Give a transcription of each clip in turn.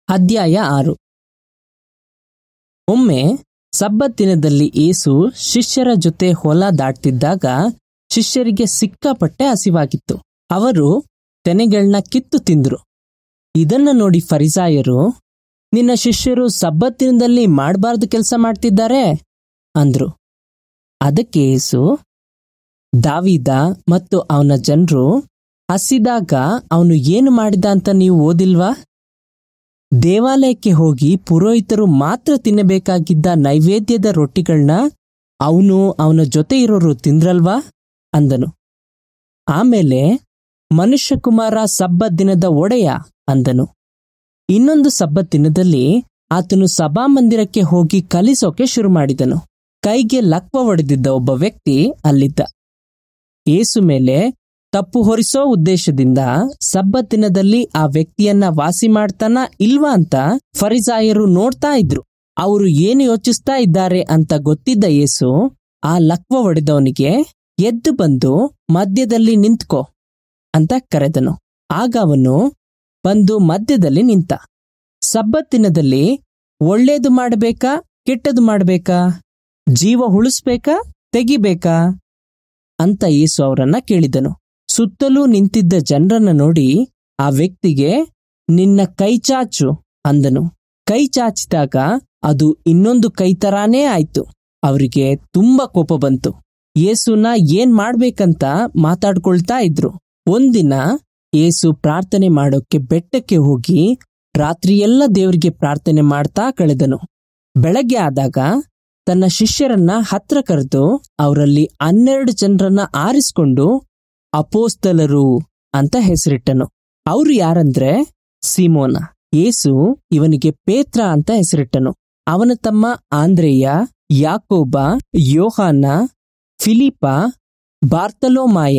ಅಧ್ಯಾಯ ಆರು ಒಮ್ಮೆ ಸಬ್ಬತ್ ದಿನದಲ್ಲಿ ಏಸು ಶಿಷ್ಯರ ಜೊತೆ ಹೊಲ ದಾಟ್ತಿದ್ದಾಗ ಶಿಷ್ಯರಿಗೆ ಸಿಕ್ಕಾಪಟ್ಟೆ ಹಸಿವಾಗಿತ್ತು ಅವರು ತೆನೆಗಳನ್ನ ಕಿತ್ತು ತಿಂದ್ರು ಇದನ್ನ ನೋಡಿ ಫರಿಸಾಯರು ನಿನ್ನ ಶಿಷ್ಯರು ಸಬ್ಬತ್ ದಿನದಲ್ಲಿ ಮಾಡಬಾರ್ದು ಕೆಲಸ ಮಾಡ್ತಿದ್ದಾರೆ ಅಂದ್ರು ಅದಕ್ಕೆ ಏಸು ದಾವಿದ ಮತ್ತು ಅವನ ಜನರು ಹಸಿದಾಗ ಅವನು ಏನು ಮಾಡಿದ ಅಂತ ನೀವು ಓದಿಲ್ವಾ ದೇವಾಲಯಕ್ಕೆ ಹೋಗಿ ಪುರೋಹಿತರು ಮಾತ್ರ ತಿನ್ನಬೇಕಾಗಿದ್ದ ನೈವೇದ್ಯದ ರೊಟ್ಟಿಗಳನ್ನ ಅವನು ಅವನ ಜೊತೆ ಇರೋರು ತಿಂದ್ರಲ್ವಾ ಅಂದನು ಆಮೇಲೆ ಮನುಷ್ಯಕುಮಾರ ಸಬ್ಬತ್ ದಿನದ ಒಡೆಯ ಅಂದನು ಇನ್ನೊಂದು ಸಬ್ಬತ್ ದಿನದಲ್ಲಿ ಆತನು ಸಭಾಮಂದಿರಕ್ಕೆ ಹೋಗಿ ಕಲಿಸೋಕೆ ಶುರು ಮಾಡಿದನು ಕೈಗೆ ಲಕ್ವ ಹೊಡೆದಿದ್ದ ಒಬ್ಬ ವ್ಯಕ್ತಿ ಅಲ್ಲಿದ್ದ ಏಸು ಮೇಲೆ ತಪ್ಪು ಹೊರಿಸೋ ಉದ್ದೇಶದಿಂದ ಸಬ್ಬತ್ ದಿನದಲ್ಲಿ ಆ ವ್ಯಕ್ತಿಯನ್ನ ವಾಸಿ ಮಾಡ್ತಾನ ಇಲ್ವಾ ಅಂತ ಫರಿಸಾಯರು ನೋಡ್ತಾ ಇದ್ರು ಅವರು ಏನು ಯೋಚಿಸ್ತಾ ಇದ್ದಾರೆ ಅಂತ ಗೊತ್ತಿದ್ದ ಯೇಸು ಆ ಲಕ್ವ ಹೊಡೆದವನಿಗೆ ಎದ್ದು ಬಂದು ಮಧ್ಯದಲ್ಲಿ ನಿಂತ್ಕೋ ಅಂತ ಕರೆದನು ಆಗ ಅವನು ಬಂದು ಮಧ್ಯದಲ್ಲಿ ನಿಂತ ಸಬ್ಬತ್ ದಿನದಲ್ಲಿ ಒಳ್ಳೇದು ಮಾಡಬೇಕಾ ಕೆಟ್ಟದು ಮಾಡಬೇಕಾ ಜೀವ ಉಳಿಸ್ಬೇಕಾ ತೆಗಿಬೇಕಾ ಅಂತ ಯೇಸು ಅವರನ್ನ ಕೇಳಿದನು ಸುತ್ತಲೂ ನಿಂತಿದ್ದ ಜನರನ್ನ ನೋಡಿ ಆ ವ್ಯಕ್ತಿಗೆ ನಿನ್ನ ಕೈ ಚಾಚು ಅಂದನು ಕೈ ಚಾಚಿದಾಗ ಅದು ಇನ್ನೊಂದು ಕೈ ತರಾನೇ ಆಯ್ತು ಅವರಿಗೆ ತುಂಬಾ ಕೋಪ ಬಂತು ಯೇಸುನ ಏನ್ ಮಾಡ್ಬೇಕಂತ ಮಾತಾಡ್ಕೊಳ್ತಾ ಇದ್ರು ಒಂದಿನ ಏಸು ಪ್ರಾರ್ಥನೆ ಮಾಡೋಕೆ ಬೆಟ್ಟಕ್ಕೆ ಹೋಗಿ ರಾತ್ರಿಯೆಲ್ಲ ದೇವರಿಗೆ ಪ್ರಾರ್ಥನೆ ಮಾಡ್ತಾ ಕಳೆದನು ಬೆಳಗ್ಗೆ ಆದಾಗ ತನ್ನ ಶಿಷ್ಯರನ್ನ ಹತ್ರ ಕರೆದು ಅವರಲ್ಲಿ ಹನ್ನೆರಡು ಜನರನ್ನ ಆರಿಸ್ಕೊಂಡು ಅಪೋಸ್ತಲರು ಅಂತ ಹೆಸರಿಟ್ಟನು ಅವರು ಯಾರಂದ್ರೆ ಸಿಮೋನ ಏಸು ಇವನಿಗೆ ಪೇತ್ರ ಅಂತ ಹೆಸರಿಟ್ಟನು ಅವನ ತಮ್ಮ ಆಂದ್ರೇಯ ಯಾಕೋಬ ಯೋಹಾನ ಫಿಲಿಪ ಬಾರ್ತಲೋಮಾಯ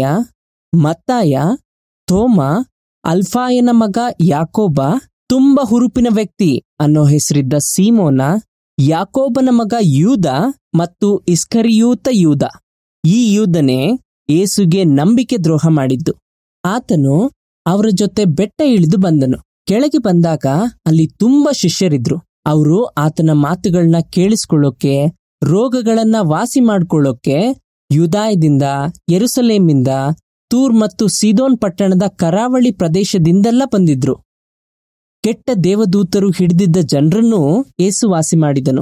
ಮತ್ತಾಯ ಥೋಮ ಅಲ್ಫಾಯನ ಮಗ ಯಾಕೋಬ ತುಂಬ ಹುರುಪಿನ ವ್ಯಕ್ತಿ ಅನ್ನೋ ಹೆಸರಿದ್ದ ಸೀಮೋನ ಯಾಕೋಬನ ಮಗ ಯೂದ ಮತ್ತು ಇಸ್ಕರಿಯೂತ ಯೂದ ಈ ಯೂದನೇ ಏಸುಗೆ ನಂಬಿಕೆ ದ್ರೋಹ ಮಾಡಿದ್ದು ಆತನು ಅವರ ಜೊತೆ ಬೆಟ್ಟ ಇಳಿದು ಬಂದನು ಕೆಳಗೆ ಬಂದಾಗ ಅಲ್ಲಿ ತುಂಬಾ ಶಿಷ್ಯರಿದ್ರು ಅವರು ಆತನ ಮಾತುಗಳನ್ನ ಕೇಳಿಸ್ಕೊಳ್ಳೋಕೆ ರೋಗಗಳನ್ನ ವಾಸಿ ಮಾಡ್ಕೊಳ್ಳೋಕೆ ಯುದಾಯದಿಂದ ಯೆರೂಸಲೇಮಿಂದ ತೂರ್ ಮತ್ತು ಸಿದೋನ್ ಪಟ್ಟಣದ ಕರಾವಳಿ ಪ್ರದೇಶದಿಂದೆಲ್ಲ ಬಂದಿದ್ರು ಕೆಟ್ಟ ದೇವದೂತರು ಹಿಡಿದಿದ್ದ ಜನರನ್ನೂ ಏಸು ವಾಸಿ ಮಾಡಿದನು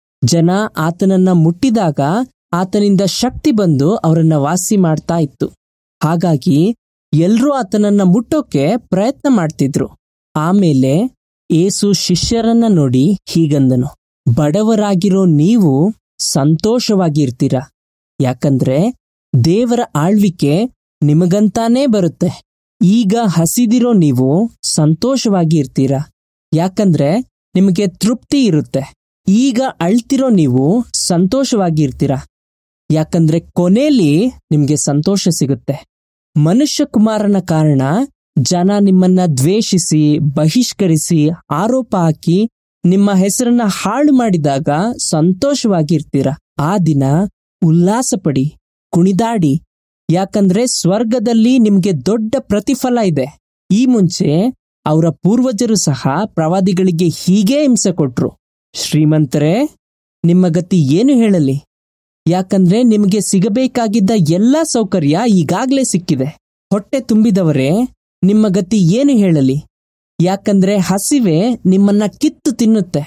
ಜನ ಆತನನ್ನ ಮುಟ್ಟಿದಾಗ ಆತನಿಂದ ಶಕ್ತಿ ಬಂದು ಅವರನ್ನ ವಾಸಿ ಮಾಡ್ತಾ ಇತ್ತು ಹಾಗಾಗಿ ಎಲ್ರೂ ಆತನನ್ನ ಮುಟ್ಟೋಕೆ ಪ್ರಯತ್ನ ಮಾಡ್ತಿದ್ರು ಆಮೇಲೆ ಏಸು ಶಿಷ್ಯರನ್ನ ನೋಡಿ ಹೀಗಂದನು ಬಡವರಾಗಿರೋ ನೀವು ಸಂತೋಷವಾಗಿರ್ತೀರ ಯಾಕಂದ್ರೆ ದೇವರ ಆಳ್ವಿಕೆ ನಿಮಗಂತಾನೇ ಬರುತ್ತೆ ಈಗ ಹಸಿದಿರೋ ನೀವು ಸಂತೋಷವಾಗಿ ಇರ್ತೀರ ಯಾಕಂದ್ರೆ ನಿಮಗೆ ತೃಪ್ತಿ ಇರುತ್ತೆ ಈಗ ಅಳ್ತಿರೋ ನೀವು ಸಂತೋಷವಾಗಿ ಇರ್ತೀರ ಯಾಕಂದ್ರೆ ಕೊನೆಯಲ್ಲಿ ನಿಮ್ಗೆ ಸಂತೋಷ ಸಿಗುತ್ತೆ ಮನುಷ್ಯ ಕುಮಾರನ ಕಾರಣ ಜನ ನಿಮ್ಮನ್ನ ದ್ವೇಷಿಸಿ ಬಹಿಷ್ಕರಿಸಿ ಆರೋಪ ಹಾಕಿ ನಿಮ್ಮ ಹೆಸರನ್ನ ಹಾಳು ಮಾಡಿದಾಗ ಸಂತೋಷವಾಗಿರ್ತೀರ ಆ ದಿನ ಉಲ್ಲಾಸ ಪಡಿ ಕುಣಿದಾಡಿ ಯಾಕಂದ್ರೆ ಸ್ವರ್ಗದಲ್ಲಿ ನಿಮ್ಗೆ ದೊಡ್ಡ ಪ್ರತಿಫಲ ಇದೆ ಈ ಮುಂಚೆ ಅವರ ಪೂರ್ವಜರು ಸಹ ಪ್ರವಾದಿಗಳಿಗೆ ಹೀಗೇ ಹಿಂಸೆ ಕೊಟ್ರು ಶ್ರೀಮಂತರೇ ನಿಮ್ಮ ಗತಿ ಏನು ಹೇಳಲಿ ಯಾಕಂದ್ರೆ ನಿಮಗೆ ಸಿಗಬೇಕಾಗಿದ್ದ ಎಲ್ಲ ಸೌಕರ್ಯ ಈಗಾಗ್ಲೇ ಸಿಕ್ಕಿದೆ ಹೊಟ್ಟೆ ತುಂಬಿದವರೇ ನಿಮ್ಮ ಗತಿ ಏನು ಹೇಳಲಿ ಯಾಕಂದ್ರೆ ಹಸಿವೆ ನಿಮ್ಮನ್ನ ಕಿತ್ತು ತಿನ್ನುತ್ತೆ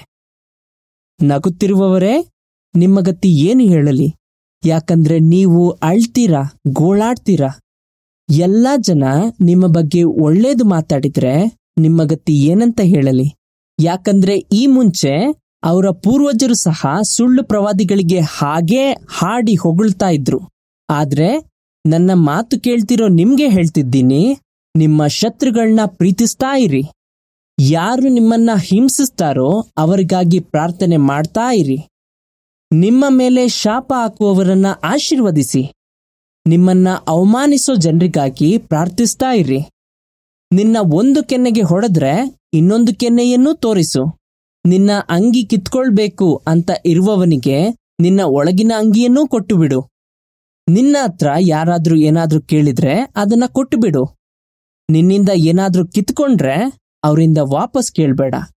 ನಗುತ್ತಿರುವವರೇ ನಿಮ್ಮ ಗತಿ ಏನು ಹೇಳಲಿ ಯಾಕಂದ್ರೆ ನೀವು ಅಳ್ತೀರಾ ಗೋಳಾಡ್ತೀರಾ ಎಲ್ಲ ಜನ ನಿಮ್ಮ ಬಗ್ಗೆ ಒಳ್ಳೇದು ಮಾತಾಡಿದ್ರೆ ನಿಮ್ಮ ಗತಿ ಏನಂತ ಹೇಳಲಿ ಯಾಕಂದ್ರೆ ಈ ಮುಂಚೆ ಅವರ ಪೂರ್ವಜರು ಸಹ ಸುಳ್ಳು ಪ್ರವಾದಿಗಳಿಗೆ ಹಾಗೇ ಹಾಡಿ ಹೊಗಳ್ತಾ ಇದ್ರು ಆದ್ರೆ ನನ್ನ ಮಾತು ಕೇಳ್ತಿರೋ ನಿಮ್ಗೆ ಹೇಳ್ತಿದ್ದೀನಿ ನಿಮ್ಮ ಶತ್ರುಗಳನ್ನ ಪ್ರೀತಿಸ್ತಾ ಇರಿ ಯಾರು ನಿಮ್ಮನ್ನ ಹಿಂಸಿಸ್ತಾರೋ ಅವರಿಗಾಗಿ ಪ್ರಾರ್ಥನೆ ಮಾಡ್ತಾ ಇರಿ ನಿಮ್ಮ ಮೇಲೆ ಶಾಪ ಹಾಕುವವರನ್ನ ಆಶೀರ್ವದಿಸಿ ನಿಮ್ಮನ್ನ ಅವಮಾನಿಸೋ ಜನರಿಗಾಗಿ ಪ್ರಾರ್ಥಿಸ್ತಾ ಇರಿ ನಿನ್ನ ಒಂದು ಕೆನ್ನೆಗೆ ಹೊಡೆದ್ರೆ ಇನ್ನೊಂದು ಕೆನ್ನೆಯನ್ನೂ ತೋರಿಸು ನಿನ್ನ ಅಂಗಿ ಕಿತ್ಕೊಳ್ಬೇಕು ಅಂತ ಇರುವವನಿಗೆ ನಿನ್ನ ಒಳಗಿನ ಅಂಗಿಯನ್ನೂ ಕೊಟ್ಟು ಬಿಡು ನಿನ್ನ ಹತ್ರ ಯಾರಾದ್ರೂ ಏನಾದ್ರೂ ಕೇಳಿದ್ರೆ ಅದನ್ನ ಕೊಟ್ಟು ಬಿಡು ನಿನ್ನಿಂದ ಏನಾದ್ರೂ ಕಿತ್ಕೊಂಡ್ರೆ ಅವರಿಂದ ವಾಪಸ್ ಕೇಳ್ಬೇಡ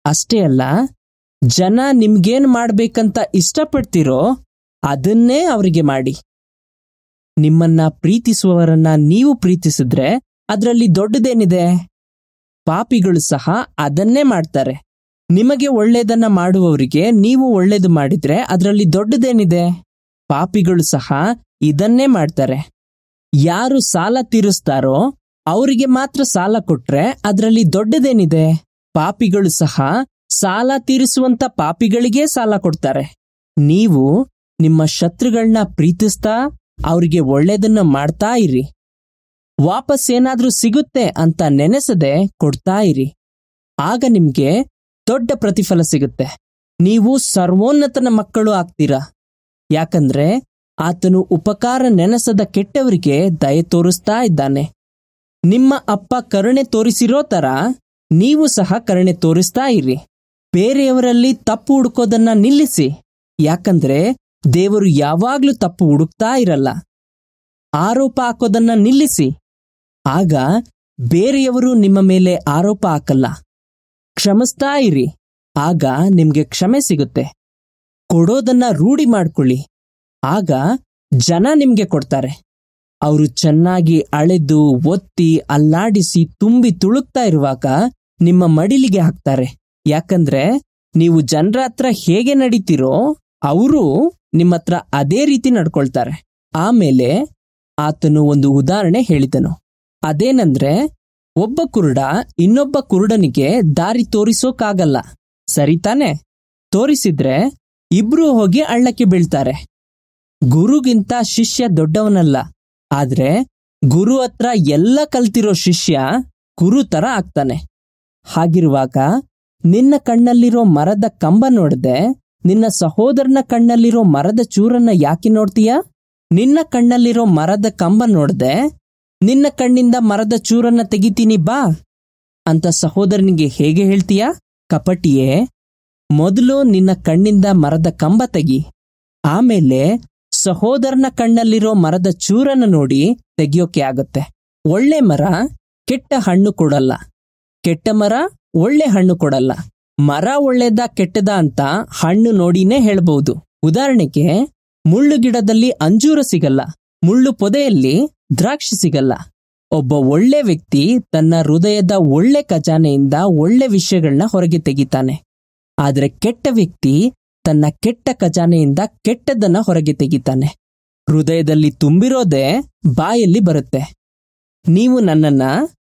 ಅಷ್ಟೇ ಅಲ್ಲ ಜನ ನಿಮ್ಗೇನ್ ಮಾಡ್ಬೇಕಂತ ಇಷ್ಟಪಡ್ತಿರೋ ಅದನ್ನೇ ಅವರಿಗೆ ಮಾಡಿ ನಿಮ್ಮನ್ನ ಪ್ರೀತಿಸುವವರನ್ನ ನೀವು ಪ್ರೀತಿಸಿದ್ರೆ ಅದರಲ್ಲಿ ದೊಡ್ಡದೇನಿದೆ ಪಾಪಿಗಳು ಸಹ ಅದನ್ನೇ ಮಾಡ್ತಾರೆ ನಿಮಗೆ ಒಳ್ಳೇದನ್ನ ಮಾಡುವವರಿಗೆ ನೀವು ಒಳ್ಳೇದು ಮಾಡಿದ್ರೆ ಅದರಲ್ಲಿ ದೊಡ್ಡದೇನಿದೆ ಪಾಪಿಗಳು ಸಹ ಇದನ್ನೇ ಮಾಡ್ತಾರೆ ಯಾರು ಸಾಲ ತೀರಿಸ್ತಾರೋ ಅವರಿಗೆ ಮಾತ್ರ ಸಾಲ ಕೊಟ್ರೆ ಅದರಲ್ಲಿ ದೊಡ್ಡದೇನಿದೆ ಪಾಪಿಗಳು ಸಹ ಸಾಲ ತೀರಿಸುವಂತ ಪಾಪಿಗಳಿಗೇ ಸಾಲ ಕೊಡ್ತಾರೆ ನೀವು ನಿಮ್ಮ ಶತ್ರುಗಳನ್ನ ಪ್ರೀತಿಸ್ತಾ ಅವರಿಗೆ ಒಳ್ಳೇದನ್ನ ಮಾಡ್ತಾ ಇರಿ ವಾಪಸ್ ಏನಾದ್ರೂ ಸಿಗುತ್ತೆ ಅಂತ ನೆನೆಸದೆ ಕೊಡ್ತಾ ಇರಿ ಆಗ ನಿಮ್ಗೆ ದೊಡ್ಡ ಪ್ರತಿಫಲ ಸಿಗುತ್ತೆ ನೀವು ಸರ್ವೋನ್ನತನ ಮಕ್ಕಳು ಆಗ್ತೀರಾ ಯಾಕಂದ್ರೆ ಆತನು ಉಪಕಾರ ನೆನೆಸದ ಕೆಟ್ಟವರಿಗೆ ದಯೆ ತೋರಿಸ್ತಾ ಇದ್ದಾನೆ ನಿಮ್ಮ ಅಪ್ಪ ಕರುಣೆ ತೋರಿಸಿರೋ ತರ ನೀವು ಸಹ ಕರುಣೆ ತೋರಿಸ್ತಾ ಇರಿ ಬೇರೆಯವರಲ್ಲಿ ತಪ್ಪು ಹುಡುಕೋದನ್ನ ನಿಲ್ಲಿಸಿ ಯಾಕಂದ್ರೆ ದೇವರು ಯಾವಾಗ್ಲೂ ತಪ್ಪು ಹುಡುಕ್ತಾ ಇರಲ್ಲ ಆರೋಪ ಹಾಕೋದನ್ನ ನಿಲ್ಲಿಸಿ ಆಗ ಬೇರೆಯವರು ನಿಮ್ಮ ಮೇಲೆ ಆರೋಪ ಹಾಕಲ್ಲ ಕ್ಷಮಿಸ್ತಾ ಇರಿ ಆಗ ನಿಮ್ಗೆ ಕ್ಷಮೆ ಸಿಗುತ್ತೆ ಕೊಡೋದನ್ನ ರೂಢಿ ಮಾಡ್ಕೊಳ್ಳಿ ಆಗ ಜನ ನಿಮ್ಗೆ ಕೊಡ್ತಾರೆ ಅವರು ಚೆನ್ನಾಗಿ ಅಳೆದು ಒತ್ತಿ ಅಲ್ಲಾಡಿಸಿ ತುಂಬಿ ತುಳುಕ್ತಾ ಇರುವಾಗ ನಿಮ್ಮ ಮಡಿಲಿಗೆ ಹಾಕ್ತಾರೆ ಯಾಕಂದ್ರೆ ನೀವು ಜನರ ಹತ್ರ ಹೇಗೆ ನಡೀತಿರೋ ಅವರು ನಿಮ್ಮ ಹತ್ರ ಅದೇ ರೀತಿ ನಡ್ಕೊಳ್ತಾರೆ ಆಮೇಲೆ ಆತನು ಒಂದು ಉದಾಹರಣೆ ಹೇಳಿದನು ಅದೇನಂದ್ರೆ ಒಬ್ಬ ಕುರುಡ ಇನ್ನೊಬ್ಬ ಕುರುಡನಿಗೆ ದಾರಿ ತೋರಿಸೋಕಾಗಲ್ಲ ಸರಿ ತಾನೆ ತೋರಿಸಿದ್ರೆ ಇಬ್ರು ಹೋಗಿ ಹಳ್ಳಕ್ಕೆ ಬೀಳ್ತಾರೆ ಗುರುಗಿಂತ ಶಿಷ್ಯ ದೊಡ್ಡವನಲ್ಲ ಆದ್ರೆ ಗುರು ಹತ್ರ ಎಲ್ಲ ಕಲ್ತಿರೋ ಶಿಷ್ಯ ಗುರು ತರ ಆಗ್ತಾನೆ ಹಾಗಿರುವಾಗ ನಿನ್ನ ಕಣ್ಣಲ್ಲಿರೋ ಮರದ ಕಂಬ ನೋಡದೆ ನಿನ್ನ ಸಹೋದರನ ಕಣ್ಣಲ್ಲಿರೋ ಮರದ ಚೂರನ್ನ ಯಾಕೆ ನೋಡ್ತೀಯ ನಿನ್ನ ಕಣ್ಣಲ್ಲಿರೋ ಮರದ ಕಂಬ ನೋಡದೆ ನಿನ್ನ ಕಣ್ಣಿಂದ ಮರದ ಚೂರನ್ನ ತೆಗಿತೀನಿ ಬಾ ಅಂತ ಸಹೋದರನಿಗೆ ಹೇಗೆ ಹೇಳ್ತೀಯ ಕಪಟಿಯೇ ಮೊದಲು ನಿನ್ನ ಕಣ್ಣಿಂದ ಮರದ ಕಂಬ ತೆಗಿ ಆಮೇಲೆ ಸಹೋದರನ ಕಣ್ಣಲ್ಲಿರೋ ಮರದ ಚೂರನ್ನ ನೋಡಿ ತೆಗಿಯೋಕೆ ಆಗತ್ತೆ ಒಳ್ಳೆ ಮರ ಕೆಟ್ಟ ಹಣ್ಣು ಕೊಡಲ್ಲ ಕೆಟ್ಟ ಮರ ಒಳ್ಳೆ ಹಣ್ಣು ಕೊಡಲ್ಲ ಮರ ಒಳ್ಳೇದ ಕೆಟ್ಟದ ಅಂತ ಹಣ್ಣು ನೋಡಿನೇ ಹೇಳ್ಬಹುದು ಉದಾಹರಣೆಗೆ ಮುಳ್ಳು ಗಿಡದಲ್ಲಿ ಅಂಜೂರ ಸಿಗಲ್ಲ ಮುಳ್ಳು ಪೊದೆಯಲ್ಲಿ ದ್ರಾಕ್ಷಿ ಸಿಗಲ್ಲ ಒಬ್ಬ ಒಳ್ಳೆ ವ್ಯಕ್ತಿ ತನ್ನ ಹೃದಯದ ಒಳ್ಳೆ ಖಜಾನೆಯಿಂದ ಒಳ್ಳೆ ವಿಷಯಗಳನ್ನ ಹೊರಗೆ ತೆಗಿತಾನೆ ಆದ್ರೆ ಕೆಟ್ಟ ವ್ಯಕ್ತಿ ತನ್ನ ಕೆಟ್ಟ ಖಜಾನೆಯಿಂದ ಕೆಟ್ಟದನ್ನ ಹೊರಗೆ ತೆಗಿತಾನೆ ಹೃದಯದಲ್ಲಿ ತುಂಬಿರೋದೇ ಬಾಯಲ್ಲಿ ಬರುತ್ತೆ ನೀವು ನನ್ನನ್ನ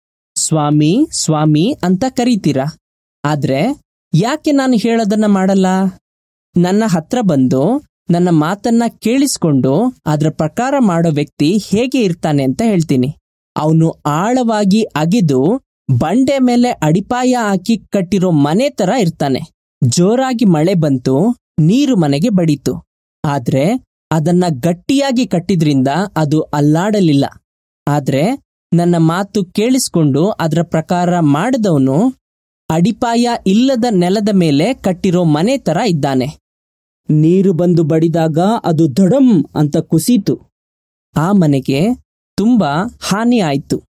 ಸ್ವಾಮಿ ಸ್ವಾಮಿ ಅಂತ ಕರೀತೀರಾ ಆದ್ರೆ ಯಾಕೆ ನಾನು ಹೇಳೋದನ್ನ ಮಾಡಲ್ಲ ನನ್ನ ಹತ್ರ ಬಂದು ನನ್ನ ಮಾತನ್ನ ಕೇಳಿಸ್ಕೊಂಡು ಅದ್ರ ಪ್ರಕಾರ ಮಾಡೋ ವ್ಯಕ್ತಿ ಹೇಗೆ ಇರ್ತಾನೆ ಅಂತ ಹೇಳ್ತೀನಿ ಅವನು ಆಳವಾಗಿ ಅಗಿದು ಬಂಡೆ ಮೇಲೆ ಅಡಿಪಾಯ ಹಾಕಿ ಕಟ್ಟಿರೋ ಮನೆ ತರ ಇರ್ತಾನೆ ಜೋರಾಗಿ ಮಳೆ ಬಂತು ನೀರು ಮನೆಗೆ ಬಡಿತು ಆದ್ರೆ ಅದನ್ನ ಗಟ್ಟಿಯಾಗಿ ಕಟ್ಟಿದ್ರಿಂದ ಅದು ಅಲ್ಲಾಡಲಿಲ್ಲ ಆದ್ರೆ ನನ್ನ ಮಾತು ಕೇಳಿಸ್ಕೊಂಡು ಅದರ ಪ್ರಕಾರ ಮಾಡಿದವನು ಅಡಿಪಾಯ ಇಲ್ಲದ ನೆಲದ ಮೇಲೆ ಕಟ್ಟಿರೋ ಮನೆ ತರ ಇದ್ದಾನೆ ನೀರು ಬಂದು ಬಡಿದಾಗ ಅದು ದೊಡಂ ಅಂತ ಕುಸೀತು ಆ ಮನೆಗೆ ತುಂಬಾ ಹಾನಿ ಆಯ್ತು